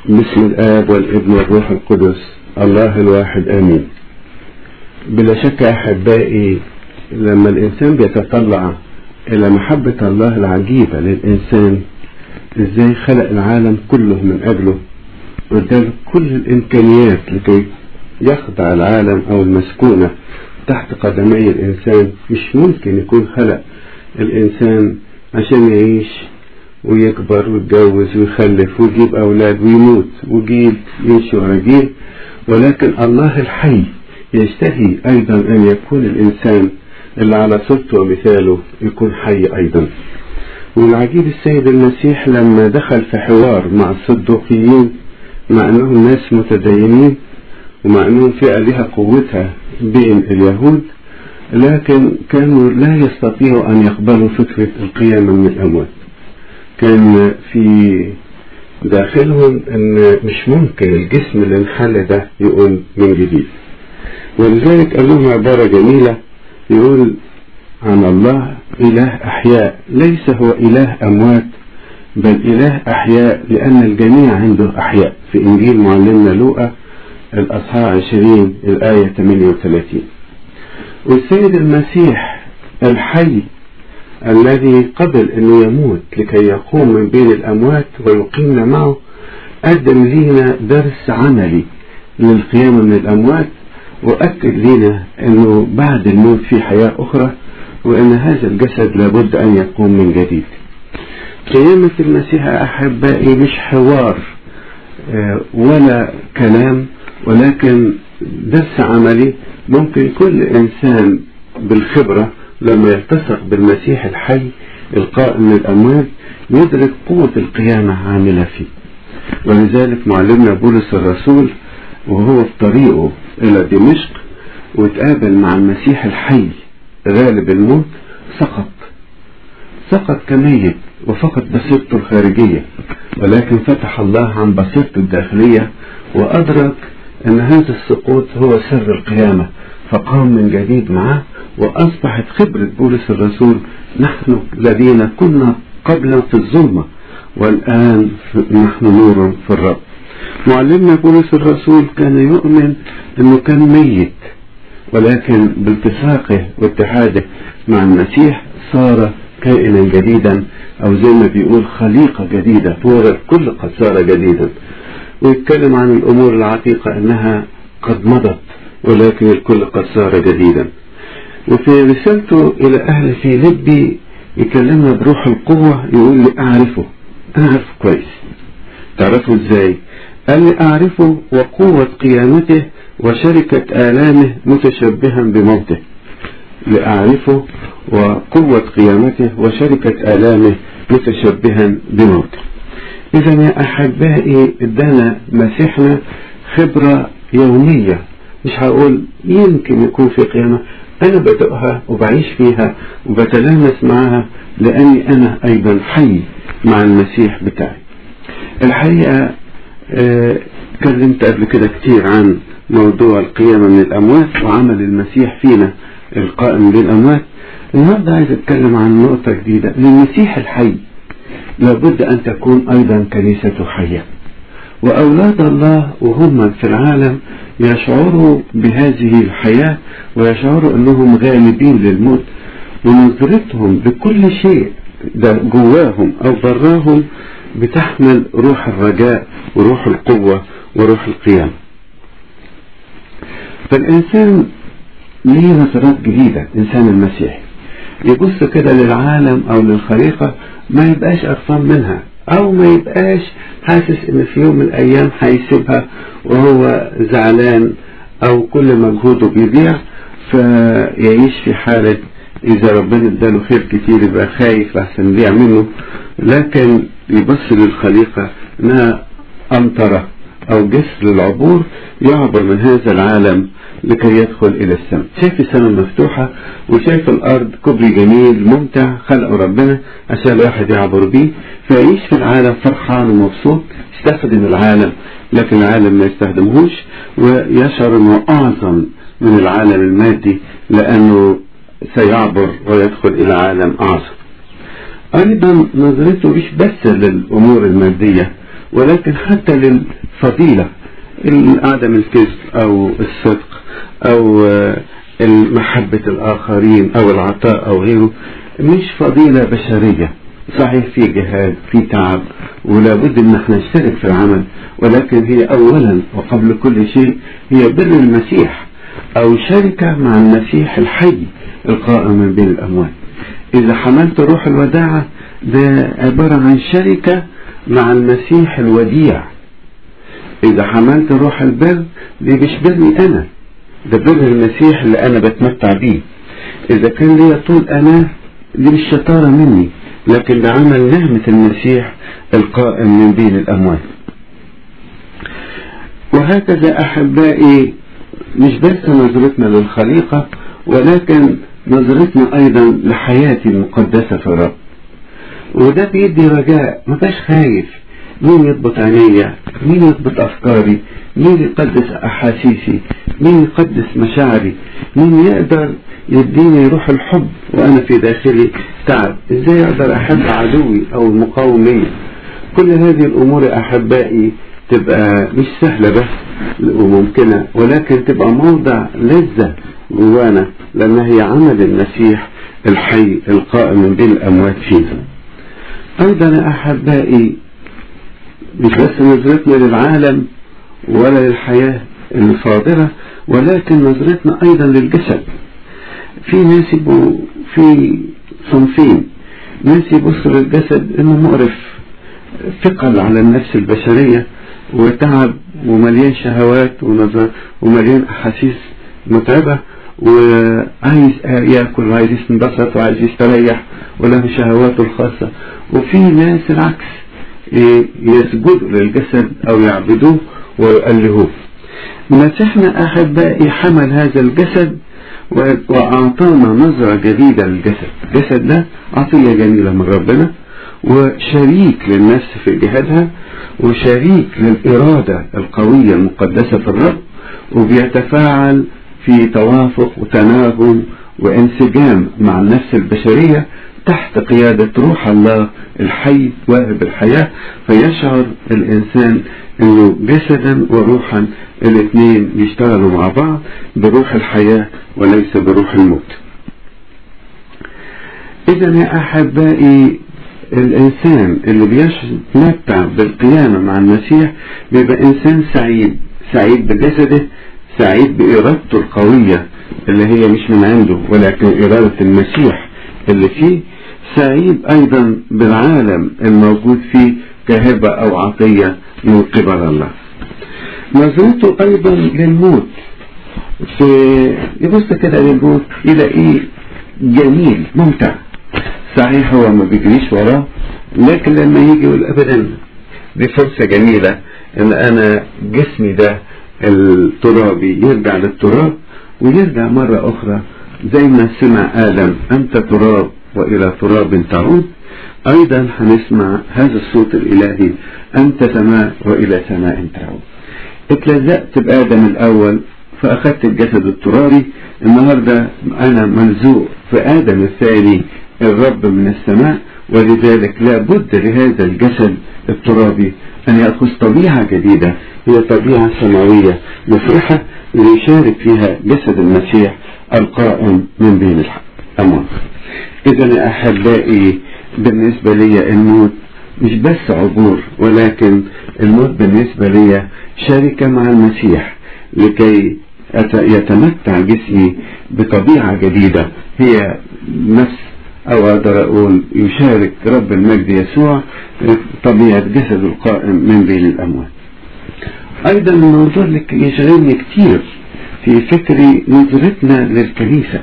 بسم الآب والابن والروح القدس الله الواحد آمين بلا شك يا أحبائي لما الإنسان بيتطلع إلى محبة الله العجيبة للإنسان إزاي خلق العالم كله من أجله واداله كل الإمكانيات لكي يخضع العالم أو المسكونة تحت قدمي الإنسان مش ممكن يكون خلق الإنسان عشان يعيش ويكبر ويتجوز ويخلف ويجيب أولاد ويموت وجيل يمشي ورا جيل ولكن الله الحي يشتهي أيضا أن يكون الإنسان اللي على صورته ومثاله يكون حي أيضا والعجيب السيد المسيح لما دخل في حوار مع الصدوقيين مع أنهم ناس متدينين ومع أنهم فئة لها قوتها بين اليهود لكن كانوا لا يستطيعوا أن يقبلوا فكرة القيامة من الأموات كان في داخلهم ان مش ممكن الجسم اللي انحل ده يقوم من جديد ولذلك قال لهم عبارة جميلة يقول عن الله إله أحياء ليس هو إله أموات بل إله أحياء لأن الجميع عنده أحياء في إنجيل معلمنا لوقا الأصحاح 20 الآية 38 والسيد المسيح الحي الذي قبل أنه يموت لكي يقوم من بين الأموات ويقيمنا معه قدم لينا درس عملي للقيامة من الأموات وأكد لنا أنه بعد الموت في حياة أخرى وأن هذا الجسد لابد أن يقوم من جديد قيامة المسيح أحبائي مش حوار ولا كلام ولكن درس عملي ممكن كل إنسان بالخبرة لما يلتصق بالمسيح الحي القائم من الأموات يدرك قوة القيامة عاملة فيه ولذلك معلمنا بولس الرسول وهو في طريقه إلى دمشق وتقابل مع المسيح الحي غالب الموت سقط سقط كميت وفقد بصيرته الخارجية ولكن فتح الله عن بصيرته الداخلية وأدرك أن هذا السقوط هو سر القيامة فقام من جديد معه وأصبحت خبرة بولس الرسول نحن الذين كنا قبلا في الظلمة والآن نحن نور في الرب معلمنا بولس الرسول كان يؤمن أنه كان ميت ولكن بالتصاقه واتحاده مع المسيح صار كائنا جديدا أو زي ما بيقول خليقة جديدة فور الكل قد صار جديدا ويتكلم عن الأمور العتيقة أنها قد مضت ولكن الكل قد صار جديدا وفي رسالته إلى أهل فيلبي يكلمنا بروح القوة يقول لي أعرفه أعرفه كويس تعرفه إزاي قال لي أعرفه وقوة قيامته وشركة آلامه متشبها بموته لأعرفه وقوة قيامته وشركة آلامه متشبها بموته إذا يا أحبائي ادانا مسيحنا خبرة يومية مش هقول يمكن يكون في قيامة أنا بدأها وبعيش فيها وبتلامس معها لأني أنا أيضا حي مع المسيح بتاعي الحقيقة آه كلمت قبل كده كتير عن موضوع القيامة من الأموات وعمل المسيح فينا القائم بالأموات النهاردة عايز أتكلم عن نقطة جديدة للمسيح الحي لابد أن تكون أيضا كنيسته حية وأولاد الله وهم في العالم يشعروا بهذه الحياة ويشعروا أنهم غالبين للموت ونظرتهم لكل شيء ده جواهم أو براهم بتحمل روح الرجاء وروح القوة وروح القيام فالإنسان ليه نظرات جديدة إنسان المسيح يبص كده للعالم أو للخليقة ما يبقاش قرفان منها أو ما يبقاش حاسس إن في يوم من الأيام هيسيبها وهو زعلان أو كل مجهوده بيضيع فيعيش في حالة إذا ربنا اداله خير كتير يبقى خايف لحسن يضيع منه لكن يبص للخليقة إنها أمطرة أو جسر للعبور يعبر من هذا العالم لكي يدخل إلى السماء شايف السماء مفتوحة وشايف الأرض كوبري جميل ممتع خلقه ربنا عشان الواحد يعبر بيه فيعيش في العالم فرحان ومبسوط يستخدم العالم لكن العالم ما يستخدمهوش ويشعر أنه أعظم من العالم المادي لأنه سيعبر ويدخل إلى عالم أعظم أيضا نظرته مش بس للأمور المادية ولكن حتى للفضيلة عدم الكذب أو الصدق أو محبة الآخرين أو العطاء أو غيره مش فضيلة بشرية صحيح في جهاد في تعب ولا بد ان احنا نشترك في العمل ولكن هي اولا وقبل كل شيء هي بر المسيح او شركة مع المسيح الحي القائم من بين الاموات اذا حملت روح الوداعة ده عبارة عن شركة مع المسيح الوديع اذا حملت روح البر دي مش بري انا ده بر المسيح اللي انا بتمتع بيه اذا كان ليا طول انا دي مش شطارة مني لكن ده عمل نعمة المسيح القائم من بين الأموات وهكذا أحبائي مش بس نظرتنا للخليقة ولكن نظرتنا أيضا لحياتي المقدسة في الرب وده بيدي رجاء ما بقاش خايف مين يضبط عينيا مين يضبط أفكاري مين يقدس أحاسيسي مين يقدس مشاعري مين يقدر يديني روح الحب وأنا في داخلي تعب إزاي أقدر أحب عدوي أو المقاوم لي كل هذه الأمور يا أحبائي تبقى مش سهلة بس وممكنة ولكن تبقى موضع لذة جوانا لأنها هي عمل المسيح الحي القائم من بين الأموات فينا أيضا يا أحبائي مش بس نظرتنا للعالم ولا للحياة الفاضلة ولكن نظرتنا أيضا للجسد في ناس يبقوا في صنفين ناس يبصوا للجسد انه مقرف ثقل على النفس البشرية وتعب ومليان شهوات ونظر ومليان احاسيس متعبة وعايز ياكل وعايز ينبسط وعايز يستريح وله شهواته الخاصة وفي ناس العكس يسجدوا للجسد او يعبدوه ويؤلهوه مسيحنا احبائي حمل هذا الجسد وأعطانا نظرة جديدة للجسد الجسد ده عطية جميلة من ربنا وشريك للنفس في جهادها وشريك للإرادة القوية المقدسة في الرب وبيتفاعل في توافق وتناغم وانسجام مع النفس البشرية تحت قيادة روح الله الحي واهب الحياة فيشعر الإنسان انه جسدا وروحا الاثنين يشتغلوا مع بعض بروح الحياة وليس بروح الموت اذا يا احبائي الانسان اللي بيتمتع بالقيامة مع المسيح بيبقى انسان سعيد سعيد بجسده سعيد بارادته القوية اللي هي مش من عنده ولكن ارادة المسيح اللي فيه سعيد ايضا بالعالم الموجود فيه كهبة او عطية من قبل الله نظرته ايضا للموت في يبص كده للموت يلاقيه جميل ممتع صحيح هو ما بيجريش وراه لكن لما يجي يقول ابدا دي فرصة جميلة ان انا جسمي ده الترابي يرجع للتراب ويرجع مرة اخرى زي ما سمع ادم انت تراب والى تراب تعود ايضا هنسمع هذا الصوت الالهي انت سماء والى سماء تعود اتلزقت بادم الاول فاخذت الجسد الترابي النهارده انا ملزوق في ادم الثاني الرب من السماء ولذلك لا بد لهذا الجسد الترابي أن يأخذ طبيعة جديدة هي طبيعة سماوية مفرحة ليشارك فيها جسد المسيح القائم من بين الأموات إذا يا أحبائي بالنسبة لي الموت مش بس عبور ولكن الموت بالنسبة لي شركة مع المسيح لكي يتمتع جسمي بطبيعة جديدة هي نفس أو أقدر أقول يشارك رب المجد يسوع طبيعة جسد القائم من بين الأموات أيضا الموضوع اللي يشغلني كتير في فكري نظرتنا للكنيسة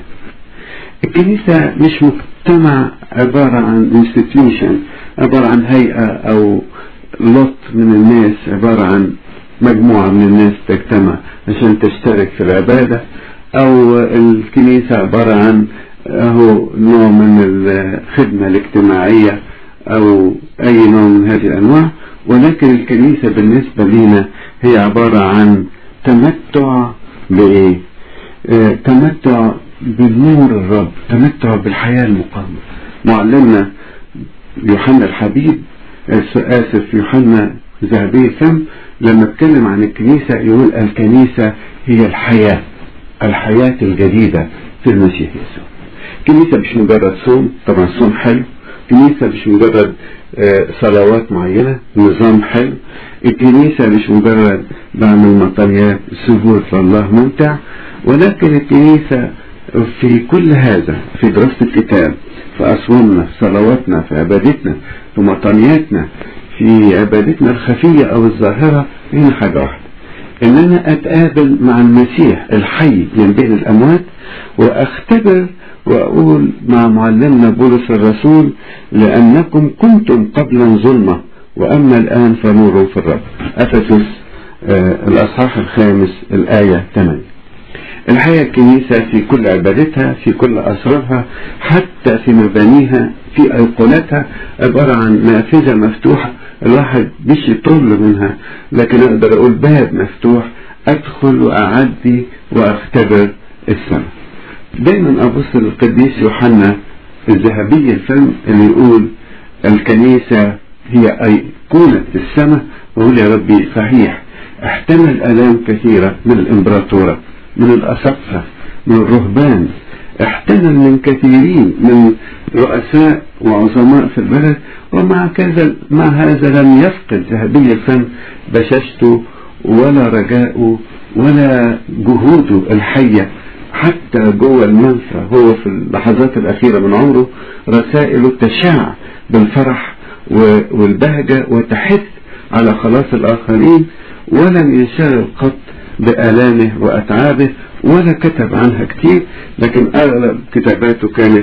الكنيسة مش مجتمع عبارة عن institution عبارة عن هيئة أو لوت من الناس عبارة عن مجموعة من الناس تجتمع عشان تشترك في العبادة أو الكنيسة عبارة عن هو نوع من الخدمة الاجتماعية أو أي نوع من هذه الأنواع ولكن الكنيسة بالنسبة لنا هي عبارة عن تمتع بإيه؟ اه تمتع بنور الرب تمتع بالحياة المقامة معلمنا يوحنا الحبيب آسف يوحنا ذهبي الفم لما اتكلم عن الكنيسة يقول الكنيسة هي الحياة الحياة الجديدة في المسيح يسوع كنيسة مش مجرد صوم طبعا الصوم حلو كنيسة مش مجرد صلوات معينة نظام حلو الكنيسة مش مجرد بعمل مطريات سجود لله ممتع ولكن الكنيسة في كل هذا في دراسة الكتاب في أصوامنا في صلواتنا في عبادتنا في مطرياتنا في عبادتنا الخفية أو الظاهرة هنا حاجة واحدة إن أنا أتقابل مع المسيح الحي من بين الأموات وأختبر وأقول مع معلمنا بولس الرسول لأنكم كنتم قبلا ظلمة وأما الآن فنور في الرب أفسس آه الأصحاح الخامس الآية 8 الحقيقة الكنيسة في كل عبادتها في كل أسرارها حتى في مبانيها في أيقونتها عبارة عن نافذة مفتوحة الواحد مش يطل منها لكن أقدر أقول باب مفتوح أدخل وأعدي وأختبر السماء دايما أبص للقديس يوحنا الذهبي الفم اللي يقول الكنيسة هي أيقونة السماء ويقول يا ربي صحيح احتمل آلام كثيرة من الإمبراطورة من الأسقفة من الرهبان احتمل من كثيرين من رؤساء وعظماء في البلد ومع كذا مع هذا لم يفقد ذهبي الفم بشاشته ولا رجاءه ولا جهوده الحية حتى جوه المنفى هو في اللحظات الأخيرة من عمره رسائله تشاع بالفرح والبهجة وتحث على خلاص الآخرين ولم ينشغل قط بآلامه وأتعابه ولا كتب عنها كتير لكن أغلب كتاباته كانت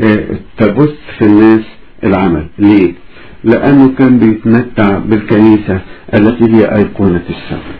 تبث في الناس العمل ليه؟ لأنه كان بيتمتع بالكنيسة التي هي أيقونة السماء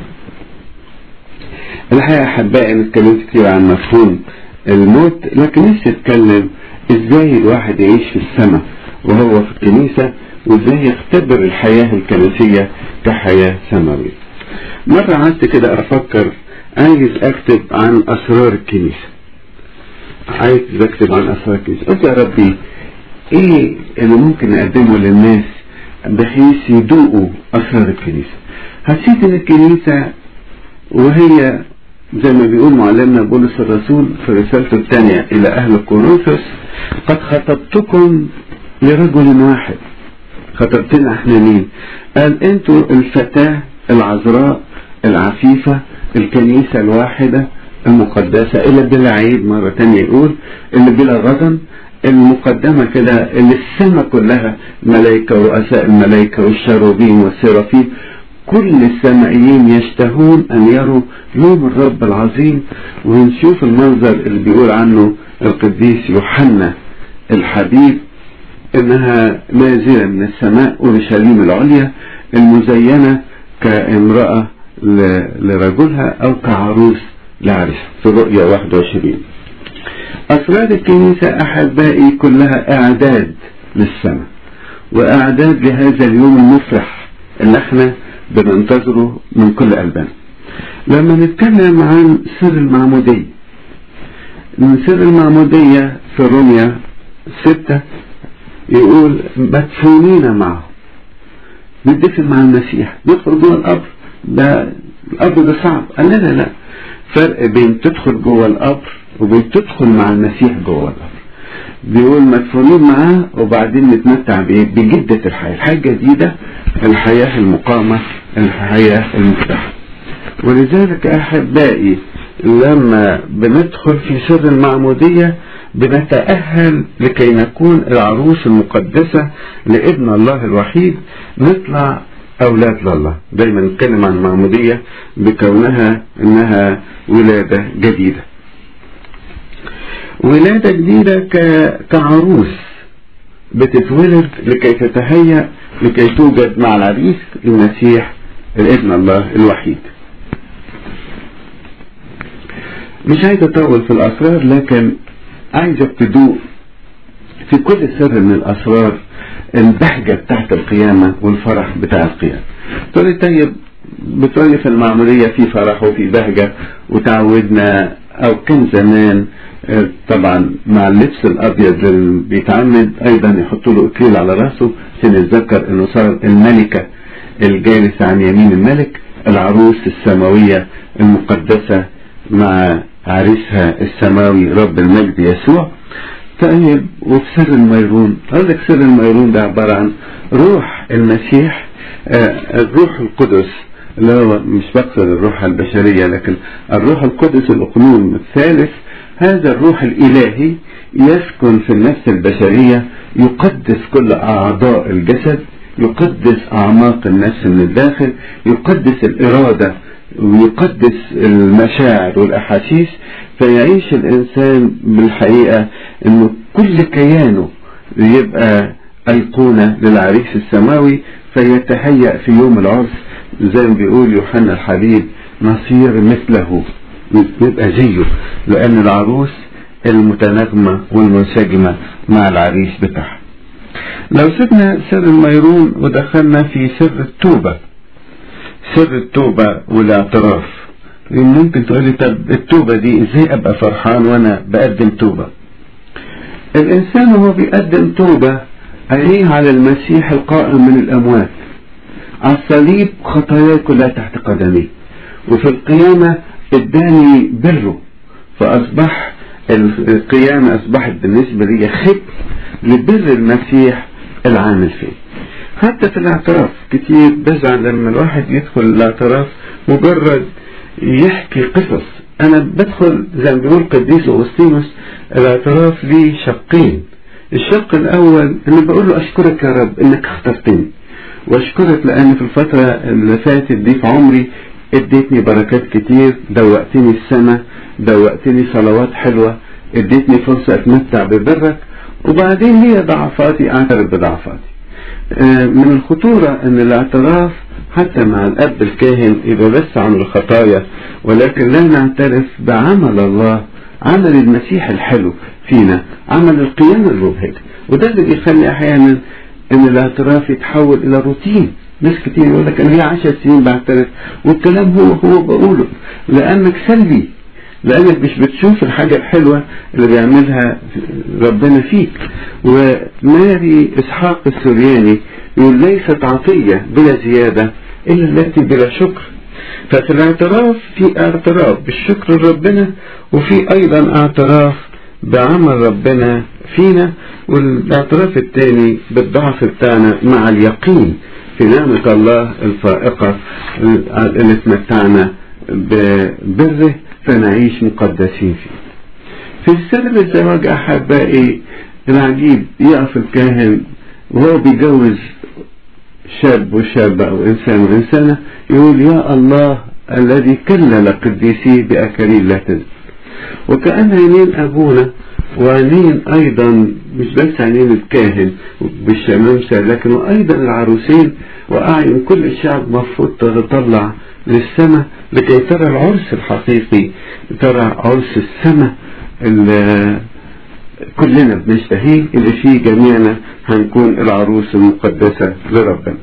الحقيقة أحبائي أنا اتكلمت كتير عن مفهوم الموت لكن نفسي أتكلم إزاي الواحد يعيش في السماء وهو في الكنيسة وإزاي يختبر الحياة الكنسية كحياة سماوية مرة قعدت كده أفكر عايز أكتب عن أسرار الكنيسة عايز أكتب عن أسرار الكنيسة قلت يا ربي إيه اللي ممكن أقدمه للناس بحيث يدوقوا أسرار الكنيسة حسيت إن الكنيسة وهي زي ما بيقول معلمنا بولس الرسول في رسالته الثانية إلى أهل كورنثوس قد خطبتكم لرجل واحد خطبتنا احنا مين؟ قال انتوا الفتاة العذراء العفيفة الكنيسة الواحدة المقدسة اللي بلا عيب مرة تانية يقول اللي بلا غضن المقدمة كده اللي السماء كلها ملائكة ورؤساء الملائكة والشروبين والسرافين كل السمائيين يشتهون أن يروا يوم الرب العظيم ونشوف المنظر اللي بيقول عنه القديس يوحنا الحبيب إنها نازلة من السماء أورشليم العليا المزينة كامرأة لرجلها أو كعروس لعرسها في رؤية 21 أسرار الكنيسة أحبائي كلها إعداد للسماء وإعداد لهذا اليوم المفرح اللي احنا بننتظره من كل قلبنا لما نتكلم عن سر المعمودية من سر المعمودية في روميا ستة يقول مدفونين معه ندفن مع المسيح ندخل جوه القبر ده القبر ده صعب قال لا لا لا فرق بين تدخل جوه القبر وبين تدخل مع المسيح جوه القبر بيقول مدفونين معاه وبعدين نتمتع بجدة الحياة الحياة الجديدة الحياة المقامة الحياة المفتاحة ولذلك أحبائي لما بندخل في سر المعمودية بنتأهل لكي نكون العروس المقدسة لابن الله الوحيد نطلع أولاد لله دايما نتكلم عن المعمودية بكونها إنها ولادة جديدة ولادة جديدة كعروس بتتولد لكي تتهيأ لكي توجد مع العريس المسيح الابن الله الوحيد مش عايز اطول في الاسرار لكن عايزك تدوق في كل سر من الاسرار البهجة بتاعت القيامة والفرح بتاع القيامة تقول لي طيب بتقولي في المعمودية في فرح وفي بهجة وتعودنا او كان زمان طبعا مع اللبس الابيض اللي بيتعمد ايضا يحطوا له اكليل على راسه عشان يتذكر انه صار الملكة الجالس عن يمين الملك العروس السماوية المقدسة مع عريسها السماوي رب المجد يسوع طيب وفي سر الميرون قال لك سر الميرون ده عبارة عن روح المسيح آه الروح القدس اللي هو مش بقصد الروح البشرية لكن الروح القدس الأقنوم الثالث هذا الروح الإلهي يسكن في النفس البشرية يقدس كل أعضاء الجسد يقدس أعماق النفس من الداخل يقدس الإرادة ويقدس المشاعر والأحاسيس فيعيش الإنسان بالحقيقة أنه كل كيانه يبقى أيقونة للعريس السماوي فيتهيأ في يوم العرس زي ما بيقول يوحنا الحبيب نصير مثله يبقى زيه لأن العروس المتناغمة والمنسجمة مع العريس بتاعها لو سيبنا سر الميرون ودخلنا في سر التوبة سر التوبة والاعتراف ممكن تقولي طب التوبة دي ازاي ابقى فرحان وانا بقدم توبة الانسان وهو بيقدم توبة عينيه على المسيح القائم من الاموات على الصليب خطاياه كلها تحت قدميه وفي القيامة اداني بره فاصبح القيامة اصبحت بالنسبة لي خبر لبر المسيح العامل فيه حتى في الاعتراف كتير بزعل لما الواحد يدخل الاعتراف مجرد يحكي قصص انا بدخل زي ما بيقول قديس اغسطينوس الاعتراف ليه شقين الشق الاول اني بقول له اشكرك يا رب انك اخترتني واشكرك لان في الفترة اللي فاتت دي في عمري اديتني بركات كتير دوقتني السماء دوقتني صلوات حلوة اديتني فرصة اتمتع ببرك وبعدين هي ضعفاتي اعترف بضعفاتي من الخطورة ان الاعتراف حتى مع الاب الكاهن يبقى بس عن الخطايا ولكن لا نعترف بعمل الله عمل المسيح الحلو فينا عمل القيامة المبهجة وده اللي بيخلي احيانا ان الاعتراف يتحول الى روتين ناس كتير يقول لك انا هي عشر سنين بعترف والكلام هو هو بقوله لانك سلبي لانك مش بتشوف الحاجة الحلوة اللي بيعملها ربنا فيك وماري اسحاق السورياني يقول ليست عطية بلا زيادة الا التي بلا شكر ففي الاعتراف في اعتراف بالشكر لربنا وفي ايضا اعتراف بعمل ربنا فينا والاعتراف الثاني بالضعف بتاعنا مع اليقين في نعمة الله الفائقة اللي اتمتعنا ببره فنعيش مقدسين فيه في سر الزواج أحبائي العجيب يقف الكاهن وهو بيجوز شاب وشاب أو إنسان وإنسانة يقول يا الله الذي كلل قديسيه بأكاليل لا تزل وكأن عينين أبونا وعينين أيضا مش بس عينين الكاهن بالشمامسة لكن وأيضا العروسين وأعين كل الشعب مفروض تتطلع للسماء لكي ترى العرس الحقيقي ترى عرس السماء اللي كلنا بنشتهيه اللي فيه جميعنا هنكون العروس المقدسة لربنا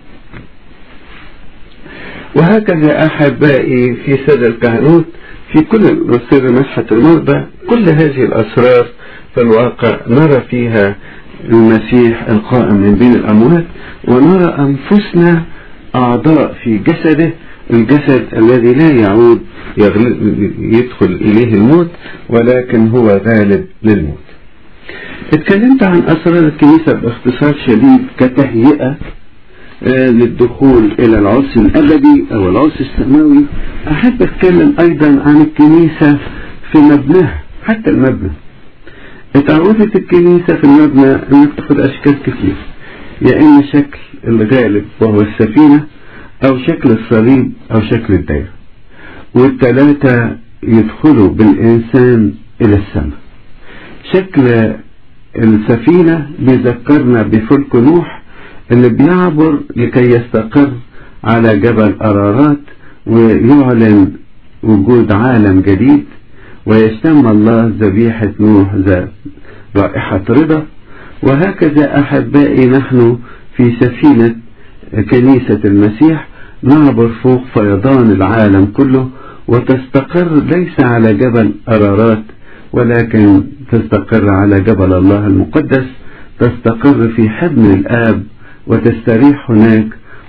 وهكذا أحبائي في سر الكهنوت في كل سر مسحة المرضى كل هذه الأسرار في الواقع نرى فيها المسيح القائم من بين الأموات ونرى أنفسنا أعضاء في جسده الجسد الذي لا يعود يدخل إليه الموت ولكن هو غالب للموت اتكلمت عن أسرار الكنيسة باختصار شديد كتهيئة للدخول إلى العرس الأبدي أو العرس السماوي أحب أتكلم أيضا عن الكنيسة في مبناها حتى المبنى اتعودت الكنيسة في المبنى أنك تاخد أشكال كتير يا إما شكل الغالب وهو السفينة أو شكل الصليب أو شكل الدائرة والثلاثة يدخلوا بالإنسان إلى السماء شكل السفينة بيذكرنا بفلك نوح اللي بيعبر لكي يستقر على جبل أرارات ويعلن وجود عالم جديد ويشتم الله ذبيحة نوح ذات رائحة رضا وهكذا أحبائي نحن في سفينة كنيسة المسيح نعبر فوق فيضان العالم كله وتستقر ليس على جبل أرارات ولكن تستقر على جبل الله المقدس تستقر في حضن الآب وتستريح هناك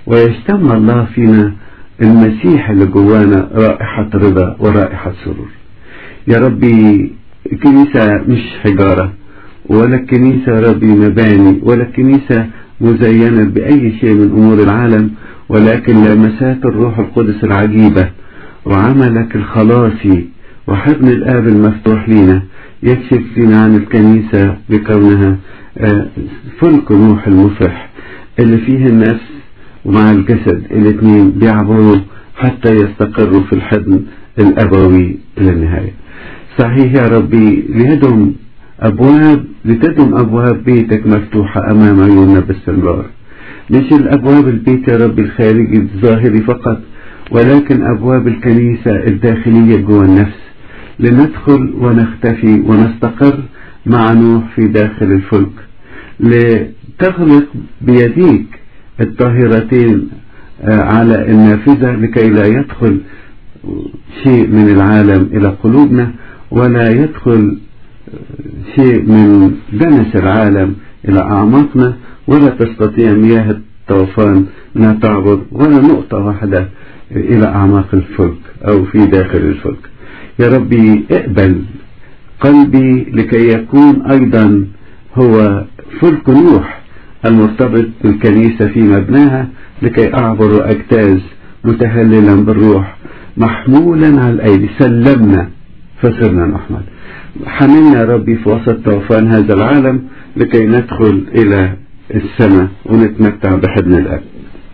ويشتم الله فينا المسيح اللي جوانا رائحة رضا ورائحة سرور يا ربي الكنيسة مش حجارة ولا الكنيسة ربي مباني ولا الكنيسة مزينة بأي شيء من أمور العالم ولكن لمسات الروح القدس العجيبة وعملك الخلاصي وحضن الآب المفتوح لنا يكشف لنا عن الكنيسة بكونها فلك نوح المفرح اللي فيه النفس ومع الجسد الاثنين بيعبروا حتى يستقروا في الحضن الأبوي إلى النهاية صحيح يا ربي ليدهم أبواب لتدم أبواب بيتك مفتوحة أمام عيوننا باستمرار مش الأبواب البيت يا ربي الخارجي الظاهري فقط ولكن أبواب الكنيسة الداخلية جوا النفس لندخل ونختفي ونستقر مع نوح في داخل الفلك لتغلق بيديك الطاهرتين على النافذة لكي لا يدخل شيء من العالم إلى قلوبنا ولا يدخل شيء من دنس العالم إلى أعماقنا ولا تستطيع مياه الطوفان أنها تعبر ولا نقطة واحدة إلى أعماق الفلك أو في داخل الفلك يا ربي اقبل قلبي لكي يكون أيضا هو فلك نوح المرتبط بالكنيسة في مبناها لكي أعبر وأجتاز متهللا بالروح محمولا على الأيدي سلمنا فصرنا نحمل حملنا يا ربي في وسط طوفان هذا العالم لكي ندخل إلى السماء ونتمتع بحضن الأب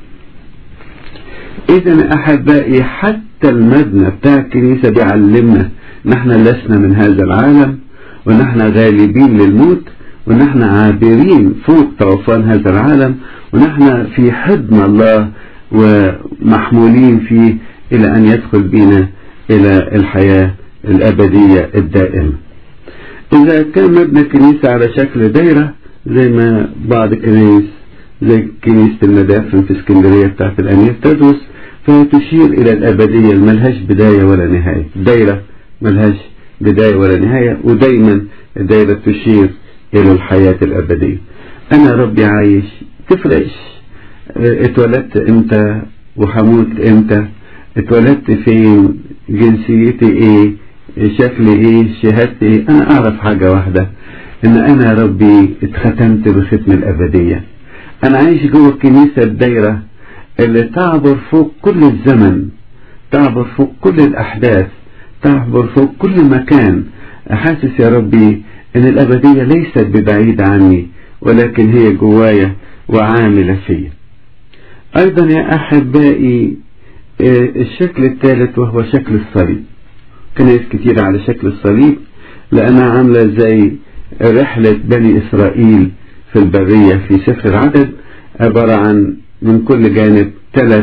إذا أحبائي حتى المبنى بتاع الكنيسة بيعلمنا نحن لسنا من هذا العالم ونحن غالبين للموت ونحن عابرين فوق طوفان هذا العالم ونحن في حضن الله ومحمولين فيه إلى أن يدخل بنا إلى الحياة الأبدية الدائمة إذا كان مبنى الكنيسة على شكل دايرة زي ما بعض الكنائس زي كنيسة المدافن في اسكندرية بتاعت الأمير تدرس فهي تشير إلى الأبدية ملهاش بداية ولا نهاية دايرة ملهاش بداية ولا نهاية ودايما الدايرة تشير إلى الحياة الأبدية أنا ربي عايش تفرقش اتولدت امتى وهموت امتى اتولدت فين جنسيتي ايه شكلي ايه شهادتي ايه انا اعرف حاجة واحدة ان انا ربي اتختمت بختم الابدية انا عايش جوه الكنيسة الدايرة اللي تعبر فوق كل الزمن تعبر فوق كل الاحداث تعبر فوق كل مكان حاسس يا ربي ان الابدية ليست ببعيدة عني ولكن هي جوايا وعاملة فيا ايضا يا احبائي الشكل الثالث وهو شكل الصليب كنائس كتير على شكل الصليب لأنها عاملة زي رحلة بني إسرائيل في البرية في سفر العدد عبارة عن من كل جانب ثلاث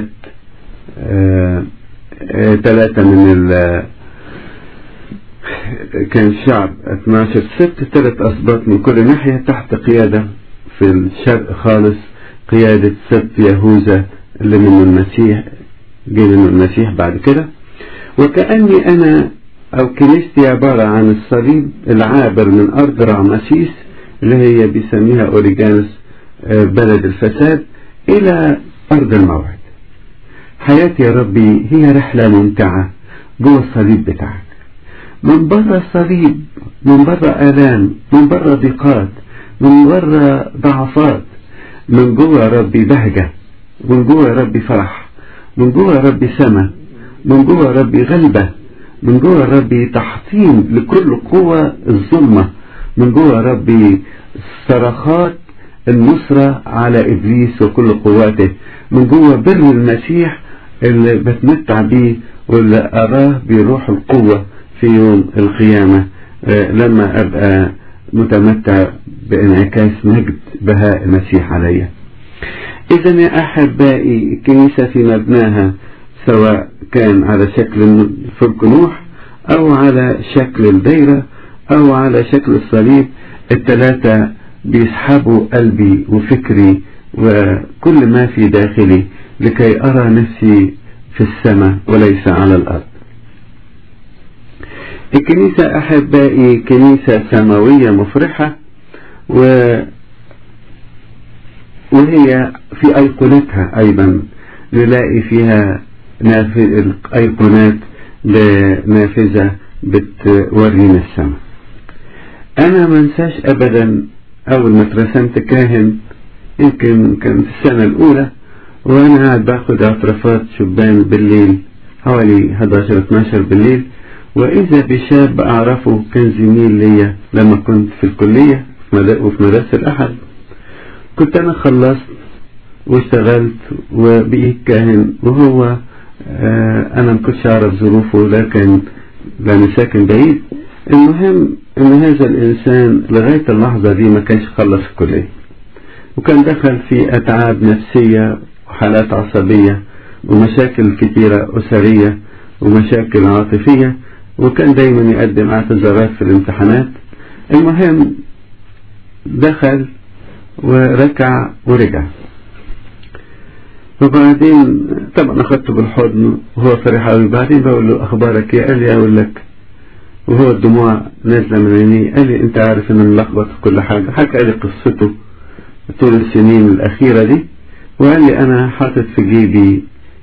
ثلاثة من ال كان الشعب 12 ست ثلاث أسباط من كل ناحية تحت قيادة في الشرق خالص قيادة سبت يهوذا اللي من المسيح جه من المسيح بعد كده وكأني أنا أو كنيستي عبارة عن الصليب العابر من أرض رعمسيس اللي هي بيسميها أوريجانوس بلد الفساد إلى أرض الموعد حياتي يا ربي هي رحلة ممتعة جوه الصليب بتاعك من بره الصليب من بره آلام من بره ضيقات من بره ضعفات من جوه يا ربي بهجة من جوه يا ربي فرح من جوه يا ربي سما من جوه يا ربي غلبة من جوه يا ربي تحطيم لكل قوة الظلمة من جوه يا ربي صرخات النصرة على إبليس وكل قواته من جوه بر المسيح اللي بتمتع بيه واللي أراه بروح القوة في يوم القيامة لما أبقى متمتع بانعكاس مجد بهاء المسيح عليا إذا يا أحبائي الكنيسة في مبناها سواء كان على شكل فلك نوح أو على شكل الدايرة أو على شكل الصليب الثلاثة بيسحبوا قلبي وفكري وكل ما في داخلي لكي أرى نفسي في السماء وليس على الأرض الكنيسة أحبائي كنيسة سماوية مفرحة و وهي في أيقونتها أيضا نلاقي فيها أيقونات بنافذة بتورينا السماء أنا ما انساش أبدا أول ما اترسمت كاهن يمكن كان في السنة الأولى وأنا قاعد باخد اعترافات شبان بالليل حوالي 11 12 بالليل وإذا بشاب أعرفه كان زميل ليا لما كنت في الكلية وفي مدرسة الأحد كنت أنا خلصت واشتغلت وبقيت كاهن وهو آه أنا ما كنتش أعرف ظروفه لكن لأنه ساكن بعيد المهم إن هذا الإنسان لغاية اللحظة دي ما كانش خلص الكلية وكان دخل في أتعاب نفسية وحالات عصبية ومشاكل كتيرة أسرية ومشاكل عاطفية وكان دايما يقدم اعتذارات في الامتحانات المهم دخل وركع ورجع وبعدين طبعا اخدته بالحضن وهو فرح قوي بعدين بقول له اخبارك ايه قال لي اقول لك وهو الدموع نازله من عينيه قال لي انت عارف ان ملخبط في كل حاجه حكى لي قصته طول السنين الاخيره دي وقال لي انا حاطط في جيبي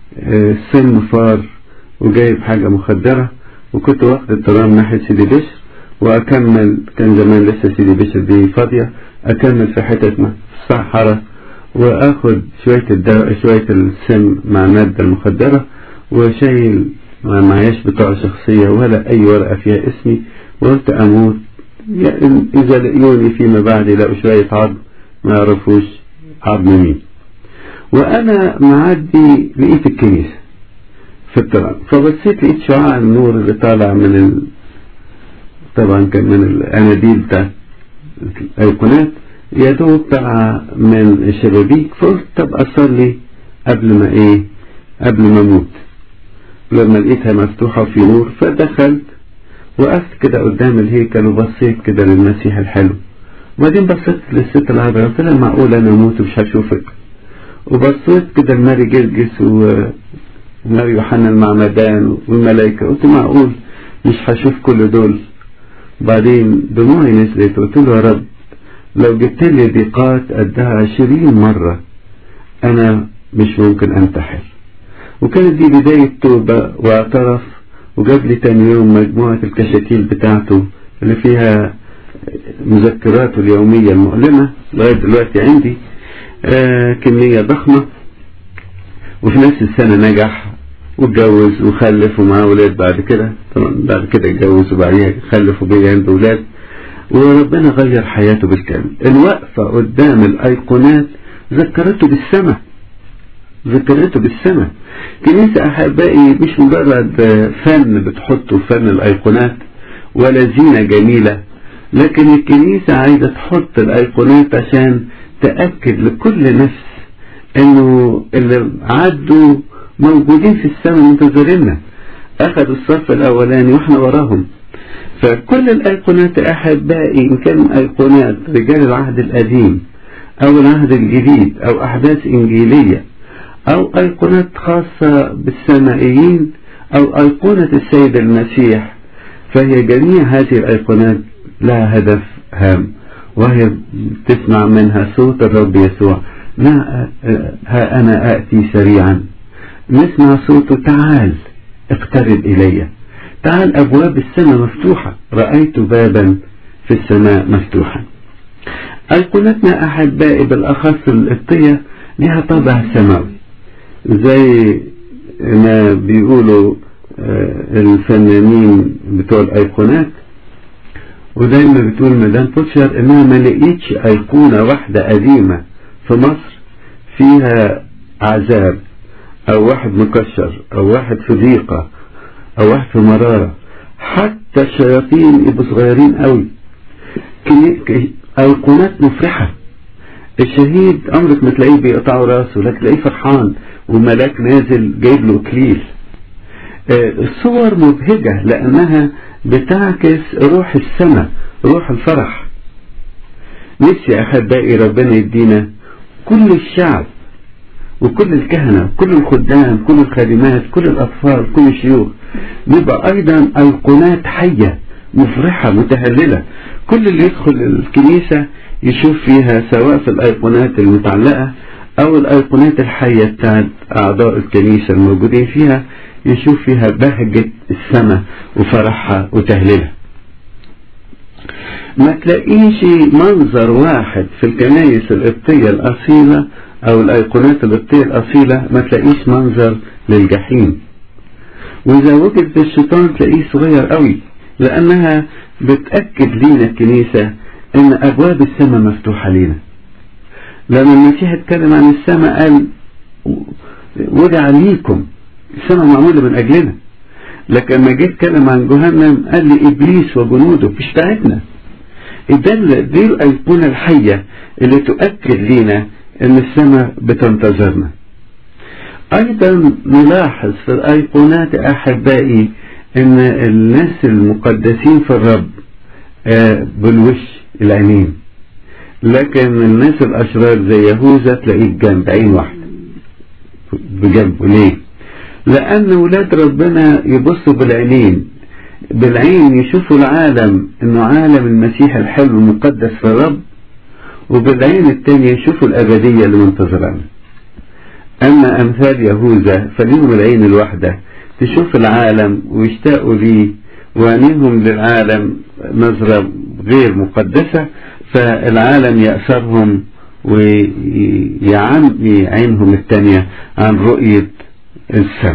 سم فار وجايب حاجه مخدره وكنت واخد الترام ناحيه سيدي بشر واكمل كان زمان لسه سيدي بشر دي فاضيه اكمل في حتت في الصحراء واخد شوية الدواء شوية السم مع المادة المخدرة وشايل ما معياش بطاقة شخصية ولا أي ورقة فيها اسمي وقلت أموت يعني إذا لقيوني فيما بعد يلاقوا شوية عظم ما يعرفوش عظم مين وأنا معدي لقيت الكنيسة في الطريق فبصيت لقيت شعاع النور اللي طالع من ال... طبعا كان من الأناديل بتاعت الأيقونات يا دوب طلع من الشبابيك فقلت طب أصلي قبل ما إيه قبل ما أموت لما لقيتها مفتوحة في نور فدخلت وقفت كده قدام الهيكل وبصيت كده للمسيح الحلو وبعدين بصيت للست العذراء قلت لها معقول أنا أموت ومش هشوفك وبصيت كده لماري جرجس وماري يوحنا المعمدان والملائكة قلت معقول مش هشوف كل دول بعدين دموعي نزلت قلت له يا رب لو جبت لي ضيقات قدها عشرين مرة أنا مش ممكن أنتحر وكانت دي بداية توبة واعترف وجاب لي تاني يوم مجموعة الكشاتيل بتاعته اللي فيها مذكراته اليومية المؤلمة لغاية دلوقتي عندي آه كمية ضخمة وفي نفس السنة نجح واتجوز وخلف ومعاه ولاد بعد كده طبعا بعد كده اتجوز وبعديها خلف وبقي عنده ولاد وربنا غير حياته بالكامل الوقفة قدام الأيقونات ذكرته بالسماء ذكرته بالسماء كنيسة أحبائي مش مجرد فن بتحطه فن الأيقونات ولا زينة جميلة لكن الكنيسة عايزة تحط الأيقونات عشان تأكد لكل نفس إنه اللي عدوا موجودين في السماء منتظريننا أخذوا الصف الأولاني وإحنا وراهم فكل الأيقونات أحبائي إن كان أيقونات رجال العهد القديم أو العهد الجديد أو أحداث إنجيلية أو أيقونات خاصة بالسمائيين أو أيقونة السيد المسيح فهي جميع هذه الأيقونات لها هدف هام وهي تسمع منها صوت الرب يسوع لا ها أنا آتي سريعا نسمع صوته تعال اقترب إلي تعال أبواب السماء مفتوحة رأيت بابا في السماء مفتوحا أيقونتنا أحبائي بالأخص القبطية لها طابع سماوي زي ما بيقولوا الفنانين بتوع الأيقونات ودايما بتقول مدام بوتشر انها ما لقيتش ايقونه واحده قديمه في مصر فيها عذاب او واحد مكشر او واحد في ضيقه او واحد في مراره حتى الشياطين يبقوا صغيرين قوي ايقونات مفرحه الشهيد عمرك ما تلاقيه بيقطعوا راسه لا تلاقيه فرحان وملاك نازل جايب له اكليل الصور مبهجه لانها بتعكس روح السماء روح الفرح نفسي أحبائي ربنا يدينا كل الشعب وكل الكهنة كل الخدام كل الخادمات كل الأطفال كل الشيوخ نبقى أيضا أيقونات حية مفرحة متهللة كل اللي يدخل الكنيسة يشوف فيها سواء في الأيقونات المتعلقة أو الأيقونات الحية بتاعت أعضاء الكنيسة الموجودين فيها يشوف فيها بهجة السماء وفرحها وتهليلها ما تلاقيش منظر واحد في الكنائس القبطية الأصيلة أو الأيقونات القبطية الأصيلة ما تلاقيش منظر للجحيم وإذا وجد في الشيطان تلاقيه صغير قوي لأنها بتأكد لينا الكنيسة إن أبواب السماء مفتوحة لينا لما المسيح اتكلم عن السماء قال وضع ليكم السماء معمولة من أجلنا لكن لما جه اتكلم عن جهنم قال لي إبليس وجنوده مش بتاعتنا ده دي الأيقونة الحية اللي تؤكد لينا إن السماء بتنتظرنا أيضا نلاحظ في الأيقونات أحبائي إن الناس المقدسين في الرب بالوش العينين لكن الناس الأشرار زي يهوذا تلاقيه بجنب عين واحدة بجنبه ليه؟ لأن ولاد ربنا يبصوا بالعينين بالعين يشوفوا العالم إنه عالم المسيح الحلو المقدس في الرب وبالعين التانية يشوفوا الأبدية اللي منتظرانا أما أمثال يهوذا فليهم العين الواحدة تشوف العالم ويشتاقوا ليه وعينيهم للعالم نظرة غير مقدسة فالعالم يأثرهم ويعمي عينهم التانية عن رؤية السماء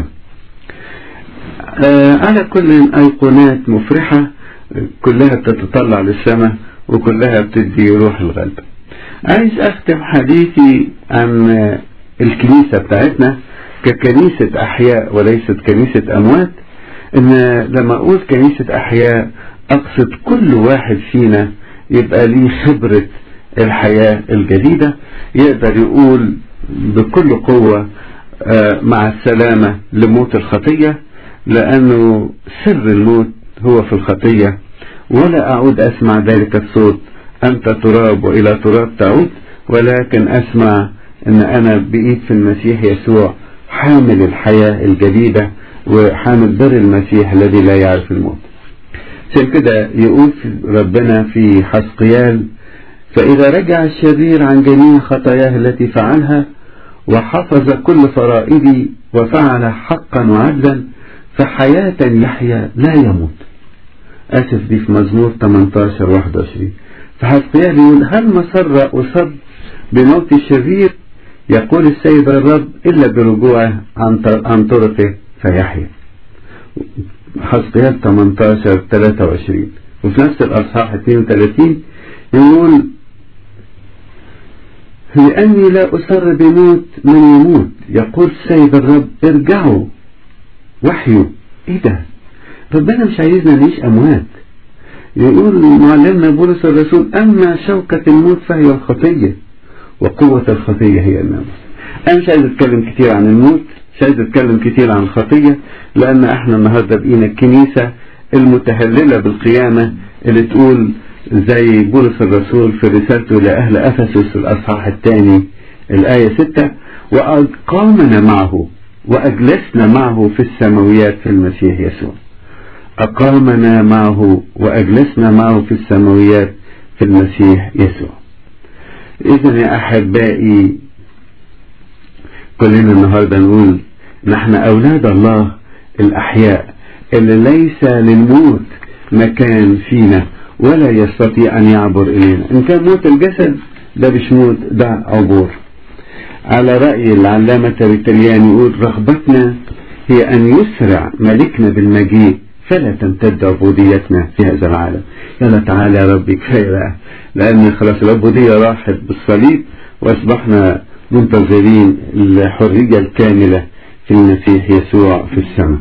آه على كل أيقونات مفرحة كلها بتتطلع للسماء وكلها بتدي روح الغلب عايز أختم حديثي عن الكنيسة بتاعتنا ككنيسة أحياء وليست كنيسة أموات إن لما أقول كنيسة أحياء أقصد كل واحد فينا يبقى ليه خبرة الحياة الجديدة يقدر يقول بكل قوة مع السلامة لموت الخطية لأنه سر الموت هو في الخطية ولا أعود أسمع ذلك الصوت أنت تراب وإلى تراب تعود ولكن أسمع أن أنا بقيت في المسيح يسوع حامل الحياة الجديدة وحامل بر المسيح الذي لا يعرف الموت عشان كده يقول في ربنا في حسقيال فإذا رجع الشرير عن جميع خطاياه التي فعلها وحفظ كل فرائدي وفعل حقا وعدلا فحياة يحيا لا يموت آسف دي في مزمور 18 21 فحسقيال يقول هل مسر أصب بموت الشرير يقول السيد الرب إلا برجوعه عن طرقه فيحيا حسقيال 18 23 وفي نفس الأصحاح 32 يقول لأني لا أسر بموت من يموت يقول السيد الرب ارجعوا وحيوا ايه ده ربنا مش عايزنا نعيش أموات يقول معلمنا بولس الرسول أما شوكة الموت فهي الخطية وقوة الخطية هي الناموس أنا مش عايز أتكلم كتير عن الموت مش عايز أتكلم كتير عن الخطية لأن احنا النهاردة بقينا الكنيسة المتهللة بالقيامة اللي تقول زي بولس الرسول في رسالته لأهل أفسس الأصحاح الثاني الآية 6 وأقامنا معه وأجلسنا معه في السماويات في المسيح يسوع أقامنا معه وأجلسنا معه في السماويات في المسيح يسوع إذا يا أحبائي كلنا النهاردة نقول نحن أولاد الله الأحياء اللي ليس للموت مكان فينا ولا يستطيع أن يعبر إلينا إن كان موت الجسد ده مش موت ده عبور على رأي العلامة تريتريان يقول رغبتنا هي أن يسرع ملكنا بالمجيء فلا تمتد عبوديتنا في هذا العالم يلا تعالى يا ربي كفاية بقى لأن خلاص العبودية راحت بالصليب وأصبحنا منتظرين الحرية الكاملة في المسيح يسوع في السماء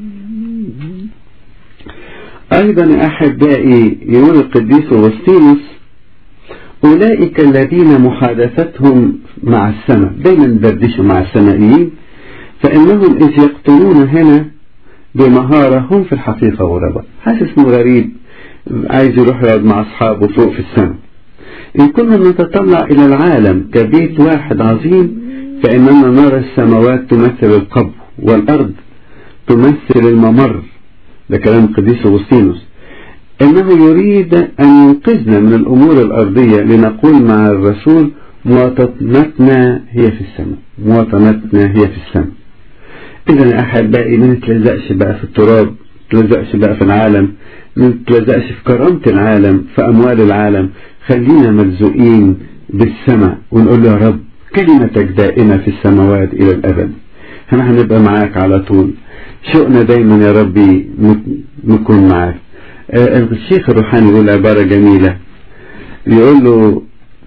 أيضا أحبائي يقول القديس أغسطينوس أولئك الذين محادثتهم مع السماء دايما بردشوا مع السمائيين فإنهم إذ يقتلون هنا بمهارة هم في الحقيقة غرباء حاسس انه غريب عايز يروح يقعد مع أصحابه فوق في السماء إن كنا نتطلع إلى العالم كبيت واحد عظيم فإننا نرى السماوات تمثل القبر والأرض تمثل الممر ده كلام القديس أغسطينوس إنه يريد أن ينقذنا من الأمور الأرضية لنقول مع الرسول مواطنتنا هي في السماء مواطنتنا هي في السماء إذا يا أحبائي ما نتلزقش بقى في التراب ما نتلزقش بقى في العالم ما نتلزقش في كرامة العالم في أموال العالم خلينا ملزوقين بالسماء ونقول له يا رب كلمتك دائمة في السماوات إلى الأبد احنا هنبقى معاك على طول شوقنا دايما يا ربي نكون معاك آه الشيخ الروحاني يقول عبارة جميلة يقول له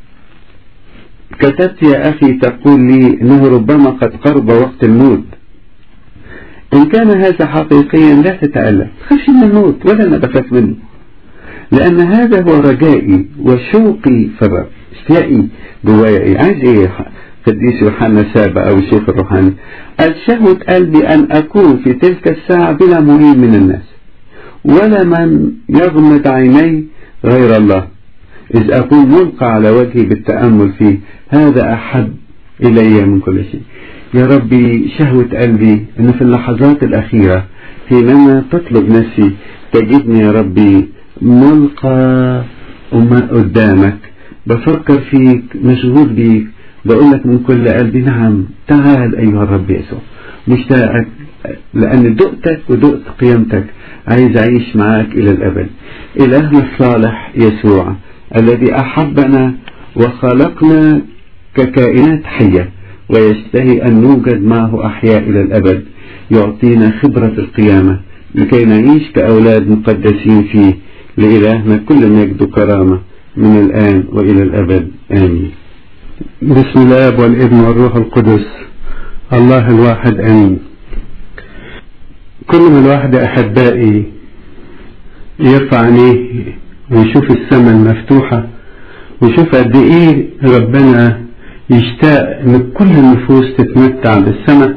كتبت يا أخي تقول لي إنه ربما قد قرب وقت الموت إن كان هذا حقيقيا لا تتألم تخافش من الموت ولا أنا بخاف منه لأن هذا هو رجائي وشوقي في الرب اشتياقي جوايا إيه عايز إيه قديس يوحنا سابا أو الشيخ الروحاني قال شهوة قلبي أن أكون في تلك الساعة بلا معين من الناس ولا من يغمض عيني غير الله إذ أكون ملقى على وجهي بالتأمل فيه هذا أحب إلي من كل شيء يا ربي شهوة قلبي أن في اللحظات الأخيرة حينما تطلب نفسي تجدني يا ربي ملقى قدامك بفكر فيك مشغول بيك بقول لك من كل قلبي نعم تعال أيها الرب يسوع مشتاقك لأن دقتك ودقت قيمتك عايز أعيش معاك إلى الأبد إلهنا الصالح يسوع الذي أحبنا وخلقنا ككائنات حية ويشتهي أن نوجد معه أحياء إلى الأبد يعطينا خبرة القيامة لكي نعيش كأولاد مقدسين فيه لإلهنا كل مجد وكرامة من الآن وإلى الأبد آمين بسم الله والابن والروح القدس الله الواحد آمين كل ما الواحد أحبائي يرفع عينيه ويشوف السماء المفتوحة ويشوف قد إيه ربنا يشتاق إن كل النفوس تتمتع بالسماء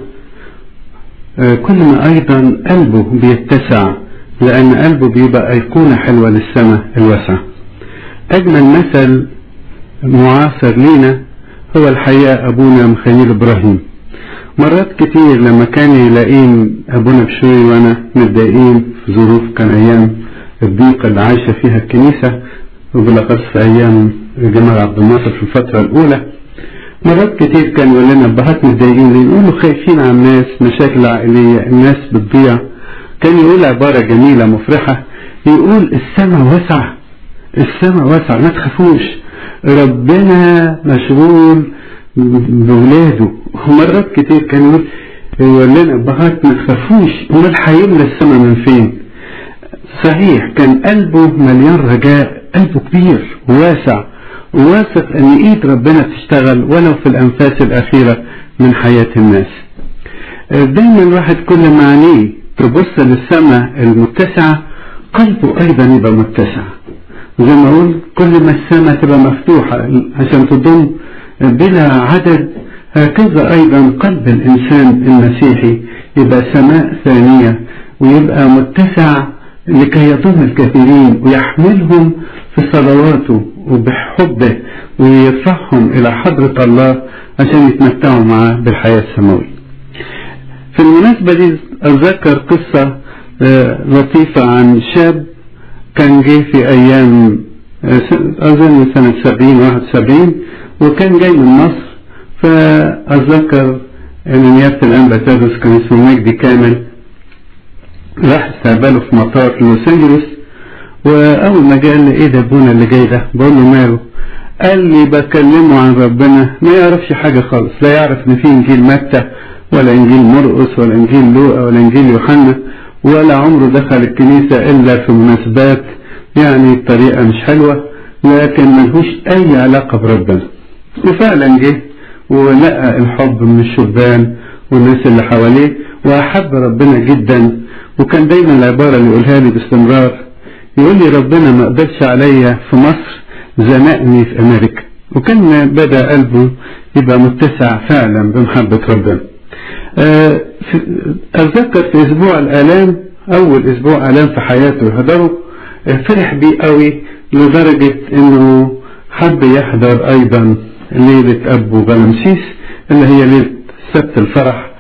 كل ما أيضا قلبه بيتسع لأن قلبه بيبقى أيقونة حلوة للسماء الواسعة أجمل مثل معاصر لينا هو الحقيقة أبونا مخيل إبراهيم مرات كتير لما كان يلاقين أبونا بشوي وأنا متضايقين في ظروف كان أيام الضيقة اللي عايشة فيها الكنيسة وبالأخص في أيام جمال عبد الناصر في الفترة الأولى مرات كتير كان يقول لنا أبهات متضايقين ليه؟ نقول له خايفين على الناس مشاكل عائلية الناس بتضيع كان يقول عبارة جميلة مفرحة يقول السماء واسعة السماء واسعة ما تخافوش ربنا مشغول بولاده ومرات كتير كان يقول يقول لنا أبهات ما تخافوش امال هيملى السماء من فين صحيح كان قلبه مليان رجاء قلبه كبير وواسع وواثق ان ايد ربنا تشتغل ولو في الانفاس الاخيرة من حياة الناس دايما الواحد كل ما عينيه تبص للسماء المتسعة قلبه ايضا يبقى متسع زي ما اقول كل ما السماء تبقى مفتوحة عشان تضم بلا عدد هكذا ايضا قلب الانسان المسيحي يبقى سماء ثانية ويبقى متسع لكي يضم الكثيرين ويحملهم في صلواته وبحبه ويرفعهم إلى حضرة الله عشان يتمتعوا معاه بالحياة السماوية في المناسبة دي أتذكر قصة لطيفة عن شاب كان جه في أيام أظن سنة سبعين واحد سبعين وكان جاي من مصر فأتذكر إن نيابة الأنبا تدرس كان اسمه مجدي كامل راح استقبله في مطار لوس أنجلوس واول ما جه قال لي ايه ده ابونا اللي جاي ده بقول له ماله قال لي بكلمه عن ربنا ما يعرفش حاجة خالص لا يعرف ان في انجيل متى ولا انجيل مرقس ولا انجيل لوقا ولا انجيل يوحنا ولا عمره دخل الكنيسة الا في مناسبات يعني بطريقة مش حلوة لكن ملهوش اي علاقة بربنا وفعلا جه ولقى الحب من الشبان والناس اللي حواليه واحب ربنا جدا وكان دايما العبارة اللي يقولها لي باستمرار يقول لي ربنا ما قدرش عليا في مصر زنقني في امريكا وكان بدا قلبه يبقى متسع فعلا بمحبة ربنا أه اتذكر في اسبوع الالام اول اسبوع الام في حياته يحضره فرح بيه قوي لدرجة انه حب يحضر ايضا ليلة ابو غلمسيس اللي هي ليلة سبت الفرح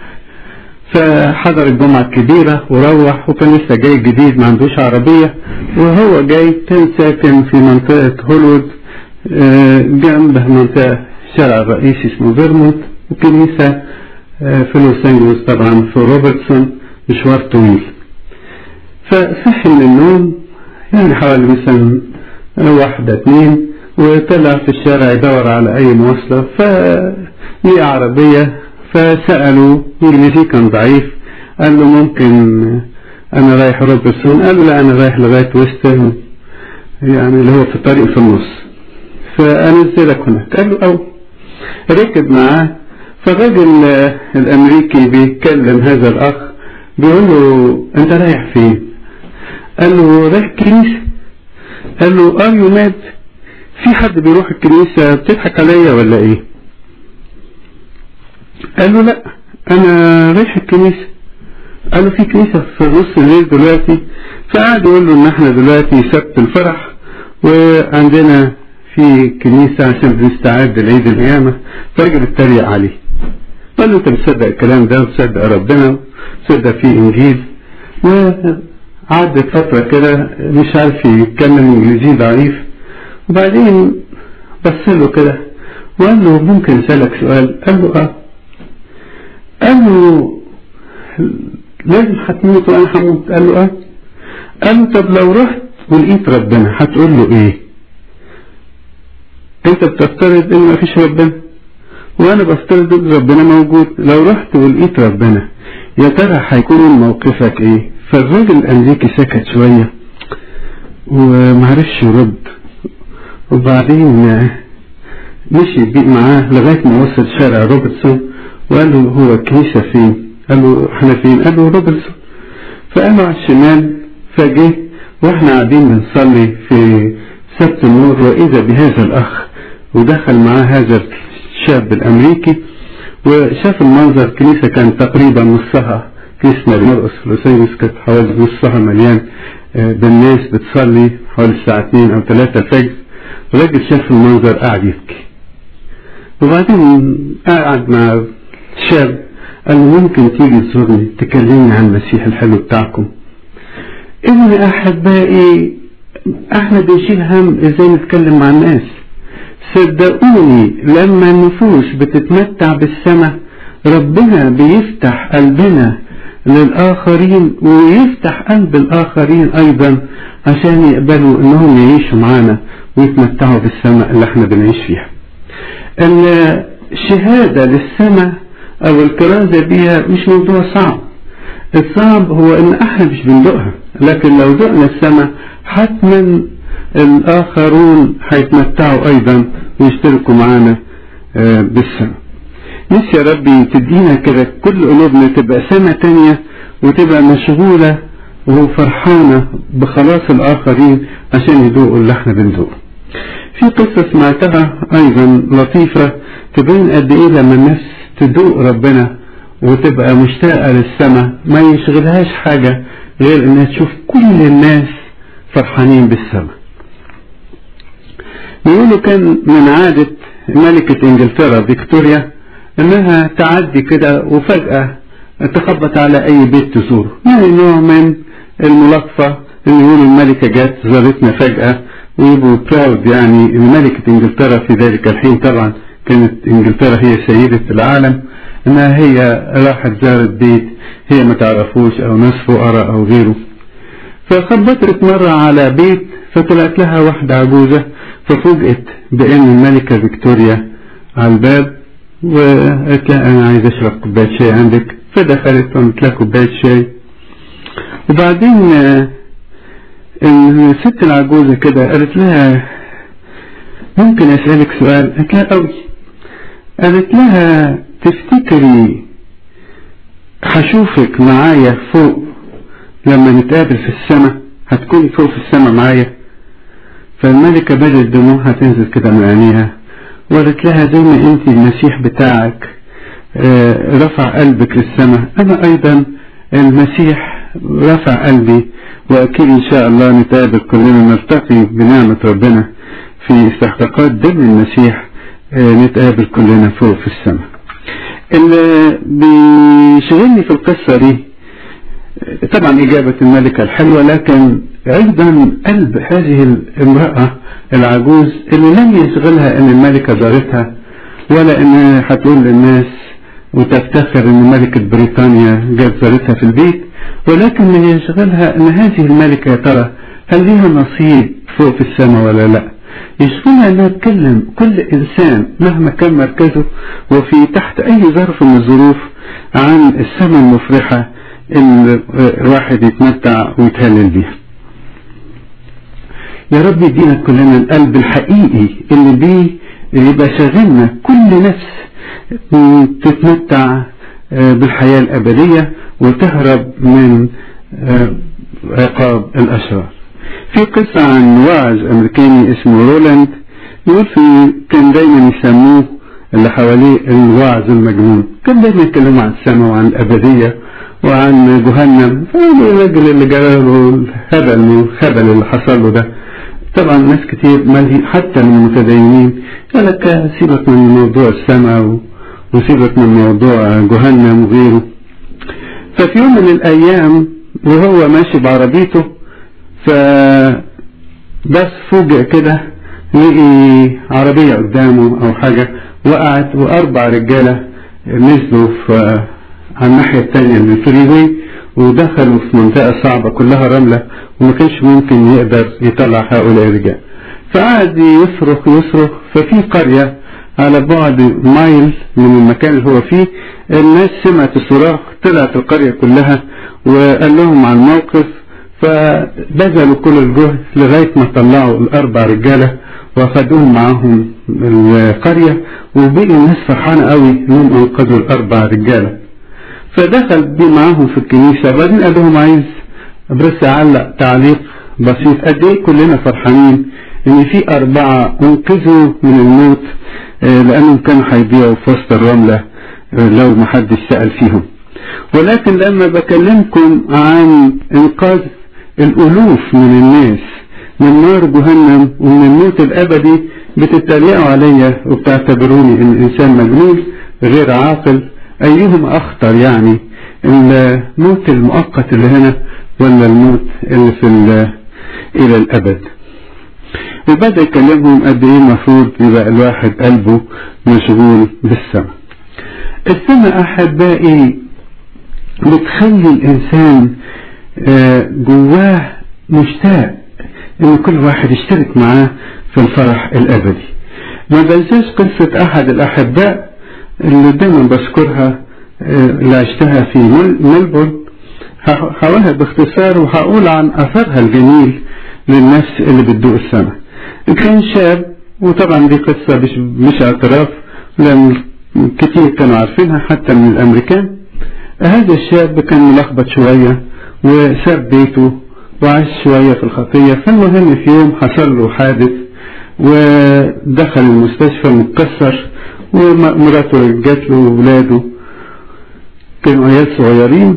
فحضر الجمعة الكبيرة وروح وكان لسه جاي جديد ما عندوش عربية وهو جاي كان ساكن في منطقة هولوود جنب منطقة الشارع الرئيسي اسمه فيرمونت وكنيسة في لوس أنجلوس طبعا في روبرتسون مشوار طويل فصحي من النوم يعني حوالي مثلا واحدة اتنين وطلع في الشارع يدور على أي مواصلة فلقي عربية فسأله إنجليزي كان ضعيف قال له ممكن أنا رايح روبرتسون قال له لا أنا رايح لغاية ويسترن يعني اللي هو في الطريق في النص فأنزلك هناك قال له أو ركب معاه فالراجل الأمريكي بيتكلم هذا الأخ بيقول له أنت رايح فين؟ قال له رايح الكنيسة قال له ار يو ماد في حد بيروح الكنيسة بتضحك عليا ولا ايه قال له لا انا رايح الكنيسة قال له في كنيسة في نص الليل دلوقتي فقعد يقول له ان احنا دلوقتي سبت الفرح وعندنا في كنيسة عشان بنستعد لعيد القيامة فالراجل اتريق عليه قال له انت بتصدق الكلام ده وتصدق ربنا وتصدق في انجيل وعدت فترة كده مش عارف يتكلم انجليزي ضعيف وبعدين بص له كده وقال له ممكن اسألك سؤال قال له اه قال له لازم هتموت وانا هموت قال له اه قال له طب لو رحت ولقيت ربنا هتقول له ايه انت بتفترض ان مفيش ربنا وانا بفترض ان ربنا موجود لو رحت ولقيت ربنا يا ترى هيكون موقفك ايه فالراجل الامريكي سكت شوية ومعرفش يرد وبعدين مشي بيه معاه لغاية ما وصل شارع روبرتسون وقال له هو الكنيسة فين قال له احنا فين قال له روبرتسون فقال له على الشمال فجه واحنا قاعدين بنصلي في سبت النور واذا بهذا الاخ ودخل معاه هذا الشاب الامريكي وشاف المنظر الكنيسة كانت تقريبا نصها كنيسة مرقس في لوس انجلوس كانت حوالي نصها مليان بالناس بتصلي حوالي الساعة 2 او 3 الفجر الراجل شاف المنظر قاعد يبكي وبعدين قعد مع الشاب قال له ممكن تيجي تزورني تكلمني عن المسيح الحلو بتاعكم إذن أحبائي احنا بنشيل هم ازاي نتكلم مع الناس صدقوني لما النفوس بتتمتع بالسماء ربنا بيفتح قلبنا للآخرين ويفتح قلب الآخرين أيضا عشان يقبلوا إنهم يعيشوا معانا ويتمتعوا بالسماء اللي احنا بنعيش فيها الشهادة للسماء أو الكرازة بيها مش موضوع صعب الصعب هو إن احنا مش بندقها لكن لو دقنا السماء حتما الآخرون هيتمتعوا أيضا ويشتركوا معانا بالسماء نفسي يا ربي تدينا كده كل قلوبنا تبقى سنة تانية وتبقى مشغولة وفرحانة بخلاص الآخرين عشان يدوقوا اللي احنا بندوقه في قصة سمعتها أيضا لطيفة تبين قد إيه لما الناس تدوق ربنا وتبقى مشتاقة للسماء ما يشغلهاش حاجة غير إنها تشوف كل الناس فرحانين بالسماء بيقولوا كان من عادة ملكة إنجلترا فيكتوريا إنها تعدي كده وفجأة تخبط على أي بيت تزوره يعني نوع من الملطفة إن يقولوا الملكة جت زارتنا فجأة ويبقوا براود يعني ملكة إنجلترا في ذلك الحين طبعا كانت إنجلترا هي سيدة العالم إنها هي راحت زارت بيت هي ما تعرفوش أو ناس فقراء أو غيره فخبطت مرة على بيت فطلعت لها واحدة عجوزة ففوجئت بأن الملكة فيكتوريا على الباب وقالت لها أنا عايز أشرب كوباية شاي عندك فدخلت وعملت لها كوباية شاي وبعدين الست العجوزة كده قالت لها ممكن أسألك سؤال قالت لها أوي قالت لها تفتكري هشوفك معايا فوق لما نتقابل في السماء هتكوني فوق في السماء معايا فالملكة بدأت دموعها تنزل كده من عينيها وقالت لها زي ما انت المسيح بتاعك رفع قلبك للسماء انا ايضا المسيح رفع قلبي واكيد ان شاء الله نتقابل كلنا نلتقي بنعمة ربنا في استحقاقات دم المسيح نتقابل كلنا فوق في السماء اللي بيشغلني في القصة دي طبعا إجابة الملكة الحلوة لكن أيضا قلب هذه الامرأة العجوز اللي لم يشغلها أن الملكة زارتها ولا ان هتقول للناس وتفتخر ان ملكة بريطانيا جت زارتها في البيت ولكن اللي يشغلها ان هذه الملكة يا ترى هل ليها نصيب فوق في السماء ولا لا يشغلها انها تكلم كل انسان مهما كان مركزه وفي تحت اي ظرف من الظروف عن السماء المفرحة اللي الواحد يتمتع ويتهلل بيها يا رب يدينا كلنا القلب الحقيقي اللي بيه يبقى شاغلنا كل نفس تتمتع بالحياة الأبدية وتهرب من عقاب الأشرار في قصة عن واعظ أمريكاني اسمه رولاند يقول في كان دايما يسموه اللي حواليه الواعظ المجنون كان دايما يتكلموا عن السماء وعن الأبدية وعن جهنم الراجل اللي جراله الهبل والخبل اللي حصل له ده طبعا ناس كتير ملهي حتى من المتدينين قال لك سيبك من موضوع السماء وسيبك من موضوع جهنم وغيره ففي يوم من الأيام وهو ماشي بعربيته ف بس فوجئ كده لقي عربية قدامه أو حاجة وقعت وأربع رجالة نزلوا في على الناحية التانية من الفريوي ودخلوا في منطقة صعبة كلها رملة وما كانش ممكن يقدر يطلع هؤلاء الرجال فقعد يصرخ يصرخ ففي قرية على بعد مايل من المكان اللي هو فيه الناس سمعت الصراخ طلعت القرية كلها وقال لهم عن الموقف فبذلوا كل الجهد لغاية ما طلعوا الأربع رجالة واخدوهم معاهم القرية وبقي الناس فرحانة قوي انهم انقذوا الأربع رجالة فدخل بي معاهم في الكنيسة بعدين قال لهم عايز بس أعلق تعليق بسيط قد إيه كلنا فرحانين إن في أربعة أنقذوا من الموت لأنهم كانوا هيضيعوا في وسط الرملة لو ما حدش سأل فيهم ولكن لما بكلمكم عن إنقاذ الألوف من الناس من نار جهنم ومن الموت الأبدي بتتريقوا عليا وبتعتبروني إن إنسان مجنون غير عاقل أيهما أخطر يعني الموت المؤقت اللي هنا ولا الموت اللي في إلى الأبد وبدأ يكلمهم قد إيه المفروض يبقى الواحد قلبه مشغول بالسماء السماء أحبائي بتخلي الإنسان جواه مشتاق إن كل واحد يشترك معاه في الفرح الأبدي ما بنساش قصة أحد الأحباء اللي دايما بذكرها اللي عشتها في ملبورن هقولها باختصار وهقول عن أثرها الجميل للنفس اللي بتدوق السماء كان شاب وطبعا دي قصة مش, مش اعتراف لأن كتير كانوا عارفينها حتى من الأمريكان هذا الشاب كان ملخبط شوية وساب بيته وعاش شوية في الخطية فالمهم في يوم حصل له حادث ودخل المستشفى متكسر ومراته جات له وولاده كانوا عيال صغيرين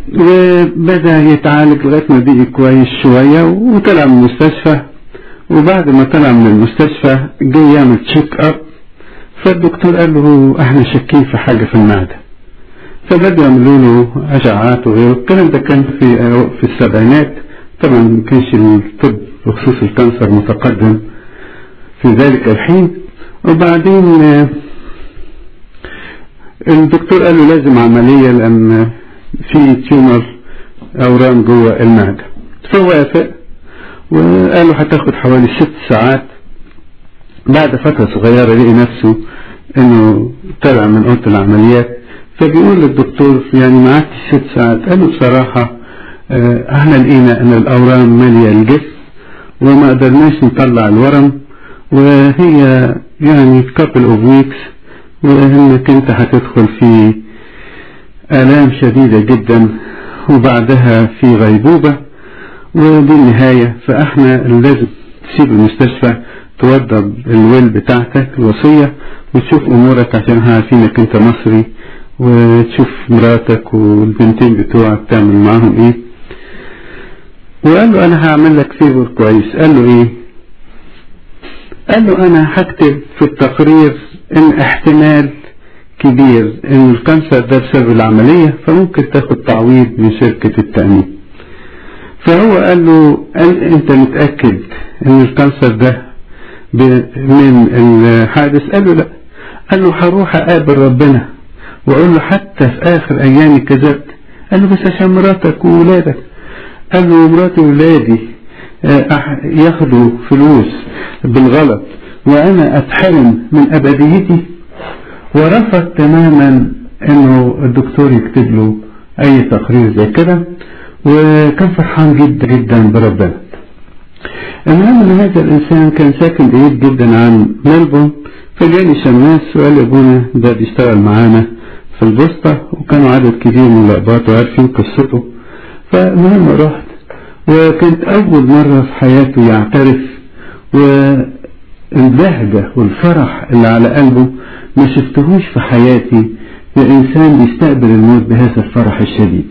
وبدأ يتعالج لغاية ما بقي كويس شوية وطلع من المستشفى وبعد ما طلع من المستشفى جه يعمل تشيك اب فالدكتور قال له احنا شاكين في حاجة في المعدة فبدأوا يعملوا له أشعاعات وغيره الكلام ده كان في في السبعينات طبعا ما كانش الطب بخصوص الكانسر متقدم في ذلك الحين وبعدين الدكتور قال له لازم عملية لأن في تيومر أورام جوه المعدة فوافق وقال له هتاخد حوالي ست ساعات بعد فترة صغيرة لقي نفسه انه طلع من اوضه العمليات فبيقول للدكتور يعني معاك ست ساعات قال له بصراحة اه احنا لقينا ان الاورام مالية الجسم وما قدرناش نطلع الورم وهي يعني couple of weeks وانك انت هتدخل في آلام شديدة جدا وبعدها في غيبوبة ودي النهاية فاحنا لازم تسيب المستشفى توضب الويل بتاعتك الوصية وتشوف امورك عشان احنا عارفين انك انت مصري وتشوف مراتك والبنتين بتوعك تعمل معاهم ايه وقال له انا هعمل لك فيفور كويس قال له ايه قال له انا هكتب في التقرير ان احتمال كبير ان الكانسر ده بسبب العملية فممكن تاخد تعويض من شركة التأمين فهو قال له قال انت متأكد ان الكانسر ده من الحادث قال له لا قال له هروح اقابل ربنا واقول له حتى في اخر ايامي كذبت قال له بس عشان مراتك وولادك قال له مراتي وولادي ياخدوا فلوس بالغلط وانا اتحرم من ابديتي ورفض تماما انه الدكتور يكتب له اي تقرير زي كده وكان فرحان جدا جدا بربنا المهم ان هذا الانسان كان ساكن بعيد جدا عن ملبون فجاني شماس وقال لي ابونا ده بيشتغل معانا في البوسطة وكانوا عدد كبير من الأقباط وعارفين قصته فالمهم رحت وكانت أول مرة في حياته يعترف والبهجة والفرح اللي على قلبه ما شفتهوش في حياتي لإنسان بيستقبل الموت بهذا الفرح الشديد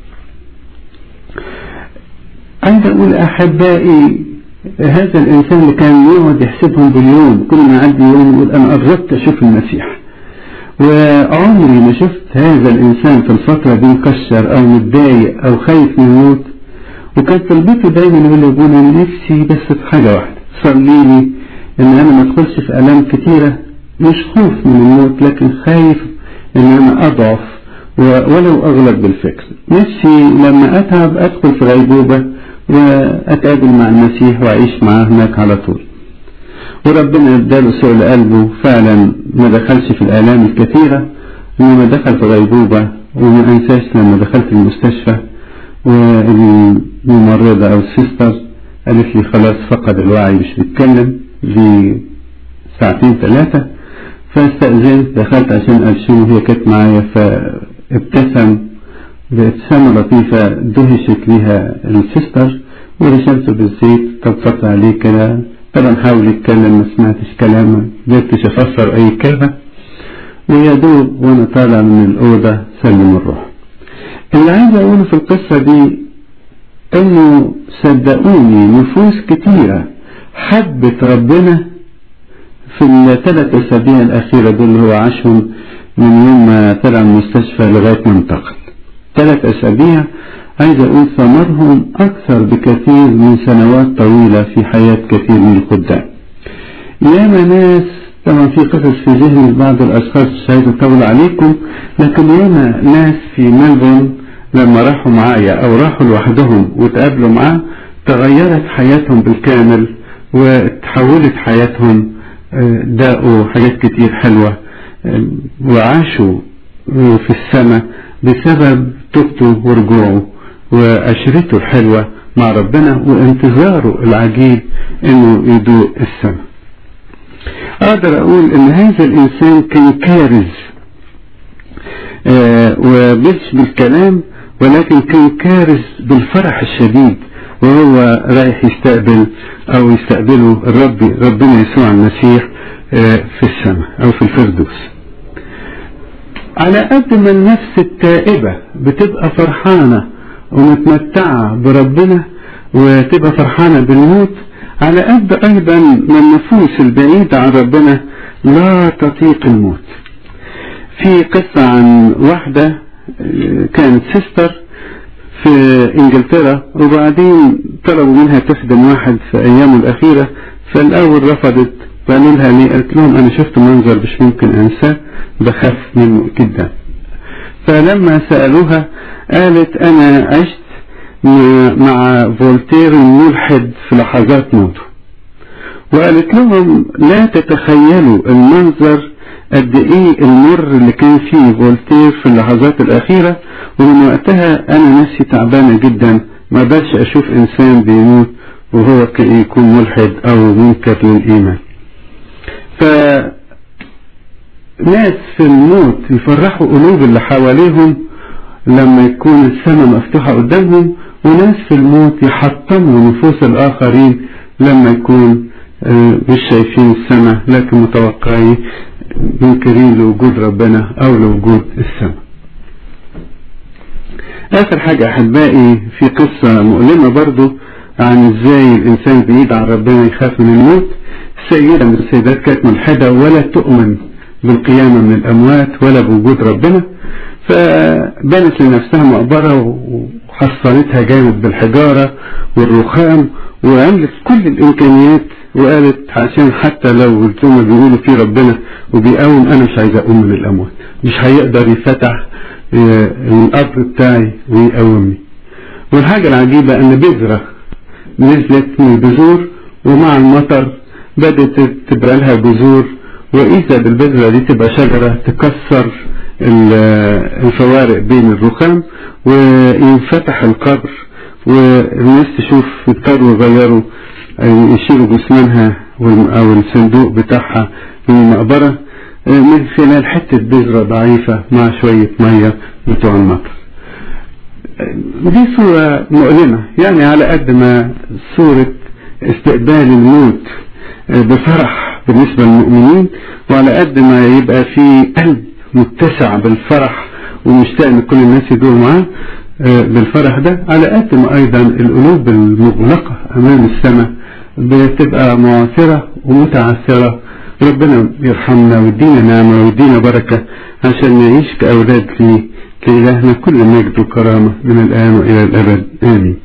عايز أقول أحبائي هذا الإنسان اللي كان يقعد يحسبهم باليوم كل ما يعدي يوم يقول أنا قربت أشوف المسيح وعمري ما شفت هذا الإنسان في الفترة دي مكشر أو متضايق أو خايف من الموت وكان طلبته دايما يقول لي أبونا نفسي بس في حاجة واحدة صلي لي إن أنا ما أدخلش في آلام كتيرة مش خوف من الموت لكن خايف إن أنا أضعف ولو أغلب بالفكر نفسي لما أتعب أدخل في غيبوبة وأتقابل مع المسيح وأعيش معاه هناك على طول وربنا اداله سؤل قلبه فعلا ما دخلش في الآلام الكثيرة إنما دخل في غيبوبة وما أنساش لما دخلت المستشفى والممرضة أو السيستر قالت لي خلاص فقد الوعي مش بيتكلم لساعتين ثلاثة فاستأذنت دخلت عشان أرشمه وهي كانت معايا فابتسم بابتسامة لطيفة دهشت ليها السيستر ورشمته بالزيت طبطبت عليه كده طبعا حاول يتكلم ما سمعتش كلامه قدرتش افسر اي كلمة ويا دوب وانا طالع من الاوضة سلم الروح اللي عايز اقوله في القصة دي انه صدقوني نفوس كتيرة حبت ربنا في الثلاث اسابيع الاخيرة دول اللي هو عاشهم من يوم ما طلع من المستشفى لغاية ما انتقل ثلاث اسابيع عايز اقول ثمرهم اكثر بكثير من سنوات طويلة في حياة كثير من الخدام ياما ناس طبعا في قصص في ذهن بعض الاشخاص مش عايز اطول عليكم لكن ياما ناس في ملبون لما راحوا معايا او راحوا لوحدهم وتقابلوا معاه تغيرت حياتهم بالكامل وتحولت حياتهم داقوا حاجات كتير حلوة وعاشوا في السماء بسبب توبته ورجوعه وعشرته الحلوة مع ربنا وانتظاره العجيب انه يدوق السماء اقدر اقول ان هذا الانسان كان كارز آه ومش بالكلام ولكن كان كارز بالفرح الشديد وهو رايح يستقبل او يستقبله الرب ربنا يسوع المسيح آه في السماء او في الفردوس على قد ما النفس التائبة بتبقى فرحانة ومتمتعة بربنا وتبقى فرحانة بالموت على قد أيضا ما النفوس البعيدة عن ربنا لا تطيق الموت في قصة عن واحدة كانت سيستر في انجلترا وبعدين طلبوا منها تخدم واحد في ايامه الاخيرة فالاول رفضت فقالوا لها ليه قالت لهم انا شفت منظر مش ممكن انساه بخاف منه جدا فلما سألوها قالت انا عشت مع فولتير الملحد في لحظات موته وقالت لهم لا تتخيلوا المنظر قد ايه المر اللي كان فيه فولتير في اللحظات الاخيرة ومن وقتها انا نفسي تعبانة جدا ما اقدرش اشوف انسان بيموت وهو يكون ملحد او منكر للايمان ف ناس في الموت يفرحوا قلوب اللي حواليهم لما يكون السماء مفتوحة قدامهم وناس في الموت يحطموا نفوس الآخرين لما يكون مش شايفين السماء لكن متوقعين منكرين لوجود ربنا أو لوجود السماء آخر حاجة أحبائي في قصة مؤلمة برضو عن ازاي الإنسان بعيد عن ربنا يخاف من الموت سيدة من السيدات كانت ملحدة ولا تؤمن بالقيامة من الأموات ولا بوجود ربنا فبنت لنفسها مقبرة وحصنتها جامد بالحجارة والرخام وعملت كل الإمكانيات وقالت عشان حتى لو زي ما بيقولوا في ربنا وبيقوم انا مش عايز اقوم من الاموات مش هيقدر يفتح آه، القبر بتاعي ويقومني والحاجة العجيبة ان بذرة نزلت من البذور ومع المطر بدأت تبقى لها بذور وإذا بالبذرة دي تبقى شجرة تكسر ال- الفوارق بين الرخام وينفتح القبر والناس تشوف يضطروا يغيروا أو يشيلوا جثمانها والم- أو الصندوق بتاعها من المقبرة آه، من خلال حتة بذرة ضعيفة مع شوية مية بتوع المطر دي صورة مؤلمة يعني على قد ما صورة استقبال الموت بفرح بالنسبة للمؤمنين وعلى قد ما يبقى في قلب متسع بالفرح ومشتاق ان كل الناس يدوروا معاه آه، بالفرح ده على قد ما ايضا القلوب المغلقة امام السماء بتبقى معاصرة ومتعثرة ربنا يرحمنا ويدينا نعمة ويدينا بركة عشان نعيش كأولاد ليه لإلهنا كل مجد وكرامة من الآن وإلى الأبد آمين